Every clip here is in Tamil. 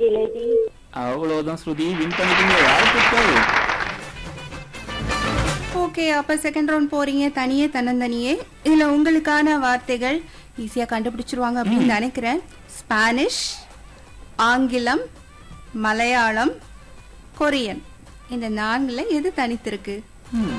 ஜிலேபி அவ்வளவுதான் ஸ்ருதி வின் பண்ணிட்டீங்க வாழ்த்துக்கள் ஓகே அப்ப செகண்ட் ரவுண்ட் போறீங்க தனியே தன்னந்தனியே இதுல உங்களுக்கான வார்த்தைகள் ஈஸியா கண்டுபிடிச்சிருவாங்க அப்படின்னு நினைக்கிறேன் ஸ்பானிஷ் ஆங்கிலம் மலையாளம் கொரியன் இந்த நான்குல எது தனித்திருக்கு ம்.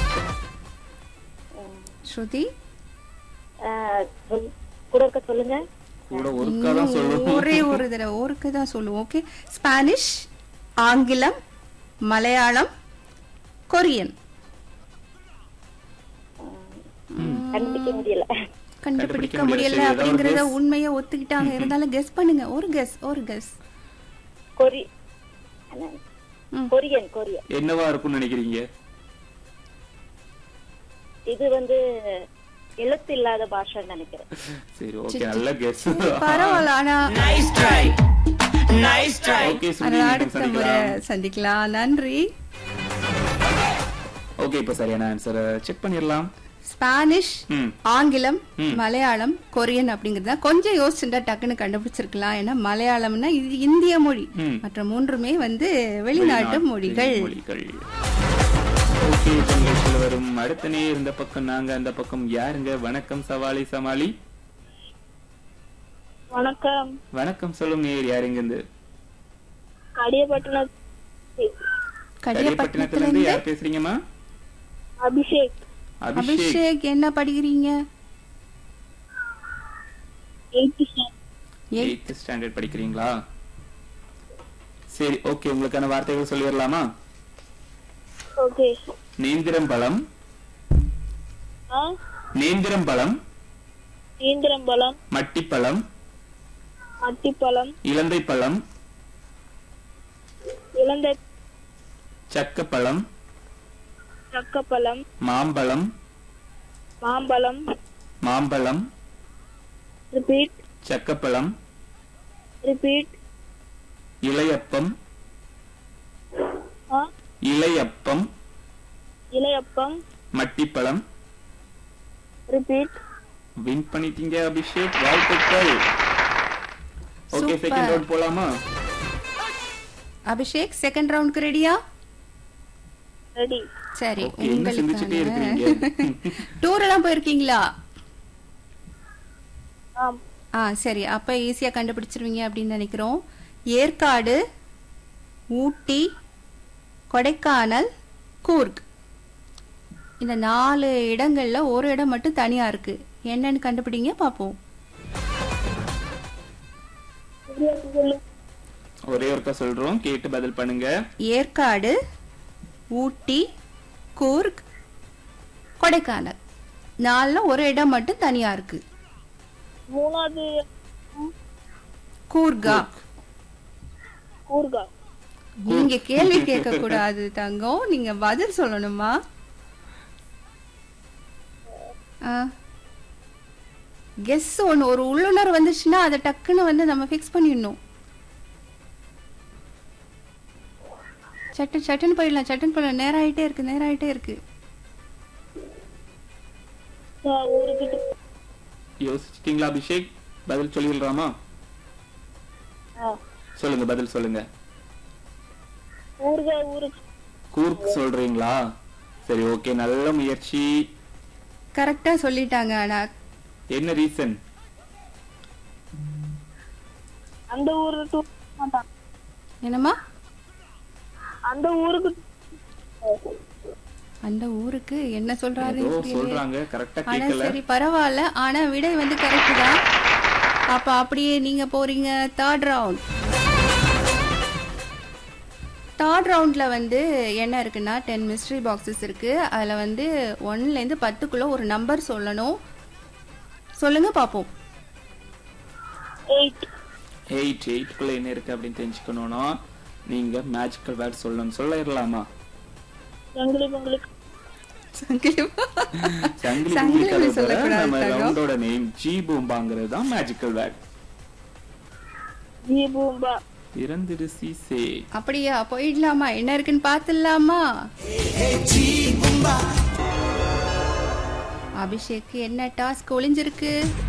ஸ்ருதி ஆஹ், சொல்- கூட இருக்க சொல்லுங்க கூட ஒருக்கா தான் இன்னும் சொல்லணும் ஒரே ஒரு தடவை ஒருக்கு தான் சொல்லுவோம் ஓகே ஸ்பானிஷ் ஆங்கிலம் மலையாளம் கொரியன் கண்டுபிடிக்க முடியல கண்டுபிடிக்க கண்டுபிடிக்க முடியல முடியல. சரி, ஏதாவது ஒரு அப்படிங்கறத guess. உண்மையை ஒத்துக்கிட்டாங்க இருந்தாலும் கெஸ் பண்ணுங்க ஒரு கெஸ் ஒரு கெஸ் கொரி என்ன? ம். கொரியன் கொரியன் என்னவா இருக்கும்னு நினைக்கிறீங்க இது வந்து எழுத்து இல்லாத பாஷைன்னு நினைக்கிறேன் சரி ஓகே நல்ல கெஸ் பரவாயில்ல ஆனா ஓகே அது ஸ்ருதி அடுத்த முறை சந்திக்கலாம் சந்திக்கலாம் நன்றி ஓகே இப்ப சரியான ஆன்சரை செக் பண்ணிடலாம் ஸ்பானிஷ் ம் ஆங்கிலம் ம். மலையாளம் கொரியன் அப்படிங்கறத கொஞ்சம் யோசிச்சுட்டா டக்குன்னு கண்டுபிடிச்சிருக்கலாம் ஏன்னா மலையாளம்னா இது இந்திய மொழி ம். மற்ற மூன்றுமே வந்து வெளிநாட்டு மொழிகள் மொழிகள் ஓகே இப்ப நிகழ்ச்சியில் வரும் அடுத்த நேர் இந்த பக்கம் நாங்க அந்த பக்கம் யாருங்க வணக்கம் சவாலி சமாளி வணக்கம் வணக்கம் சொல்லும் நேர் யாருங்க இருந்து கடியப்பட்டினம் கடியப்பட்டினத்துல கடியப்பட்டினத்துல இருந்து இருந்து யார் பேசுறீங்கம்மா அபிஷேக் அபிஷேக் அபிஷேக் என்ன படிக்கிறீங்க எயிட்டி எயித் ஸ்டாண்டர்ட் படிக்கிறீங்களா சரி ஓகே உங்களுக்கான வார்த்தைகள் சொல்லிடலாமா ஓகே நேந்திரம் பழம் ஆ நேந்திரம் பழம் ஈந்திரம்பழம் மட்டிப்பழம் அத்திப்பழம் இலந்தை பழம் இளந்த சக்கப்பழம் சக்கப்பழம் மாம்பழம் மாம்பழம் மாம்பழம் ரிப்பீட் சக்கப்பழம் ரிப்பீட் இலையப்பம் ஆ இலையப்பம் இலையப்பம் மட்டிப்பழம் ரிப்பீட் வின் பண்ணிட்டீங்க அபிஷேக் வாழ்த்துக்கள் ஓகே Super. செகண்ட் ரவுண்ட் போலாமா அபிஷேக் செகண்ட் ரவுண்டுக்கு ரெடியா ரெடி சரி ஓகே என்ன சிந்திச்சுட்டே இருக்கிறீங்க டூர் எல்லாம் போயிருக்கீங்களா ஆம் ஆ சரி அப்ப ஈஸியா கண்டுபிடிச்சிருவீங்க அப்படின்னு நினைக்கிறோம் ஏற்காடு ஊட்டி கொடைக்கானல் கூர்க் இந்த நாலு இடங்கள்ல ஒரு இடம் மட்டும் தனியா இருக்கு என்னன்னு கண்டுபிடிங்க பாப்போம் புரியாது சொல்லு ஒரே ஒருக்கா சொல்றோம் கேட்டு பதில் பண்ணுங்க ஏற்காடு ஊட்டி கூர்க் கொடைக்கானல் நாலுல ஒரு இடம் மட்டும் தனியா இருக்கு மூணாவது ம், கூர்கா கூர்கா நீங்க கேள்வி கேட்க கூடாது தங்கம் நீங்க பதில் சொல்லணுமா கெஸ் ஒன்று ஒரு உள்ளுணர்வு வந்துச்சுன்னா அதை டக்குன்னு வந்து நம்ம ஃபிக்ஸ் பண்ணிடணும் சட்டு சட்டுன்னு போயிடலாம் சட்டுன்னு போயிடலாம் நேரம் ஆயிட்டே இருக்கு நேரம் ஆயிட்டே இருக்கு நான் ஊருக்கிட்ட யோசிச்சிட்டீங்களா அபிஷேக் பதில் சொல்லிடலாமா ஆ சொல்லுங்க பதில் சொல்லுங்க ஊருகா ஊருக்கு கூர்க் சொல்றீங்களா சரி ஓகே நல்ல முயற்சி கரெக்டா சொல்லிட்டாங்க ஆனா என்ன ரீசன் அந்த ஊரு டூர் மாட்டான் என்னம்மா அந்த ஊருக்கு அந்த ஊருக்கு என்ன சொல்றாரு ஏதோ புரியலையே. சொல்றாங்க கரெக்டா ஆனா கேட்கல சரி பரவாயில்ல ஆனா விடை வந்து கரெக்ட் தான் அப்ப அப்படியே நீங்க போறீங்க தேர்ட் ரவுண்ட் தேர்ட் ரவுண்ட்ல வந்து என்ன இருக்குன்னா டென் மிஸ்ட்ரி பாக்ஸஸ் இருக்கு அதுல வந்து ஒன்ல இருந்து பத்துக்குள்ள ஒரு நம்பர் சொல்லணும் சொல்லுங்க பாப்போம் எயிட் எயிட் எயிட்குள்ள என்ன இருக்கு அப்படின்னு தெரிஞ்சுக்கணும்னா நீங்க மேஜிக்கல் வேர்ட் சொல்லணும் சொல்லிடலாமா எங்களுக்கு உங்களுக்கு சங்கிலி சங்கிலி பூமி கதை சொல்லக்கூடாது நம்ம தங்கம். ரவுண்டோட நேம் ஜி பூம்பாங்கிறது தான் மேஜிக்கல் வேர்ட் ஜி பூம்பா இறந்திடு சீசே அப்படியா போயிடலாமா என்ன இருக்குன்னு பாத்துடலாமா அபிஷேக் என்ன டாஸ்க் ஒளிஞ்சிருக்கு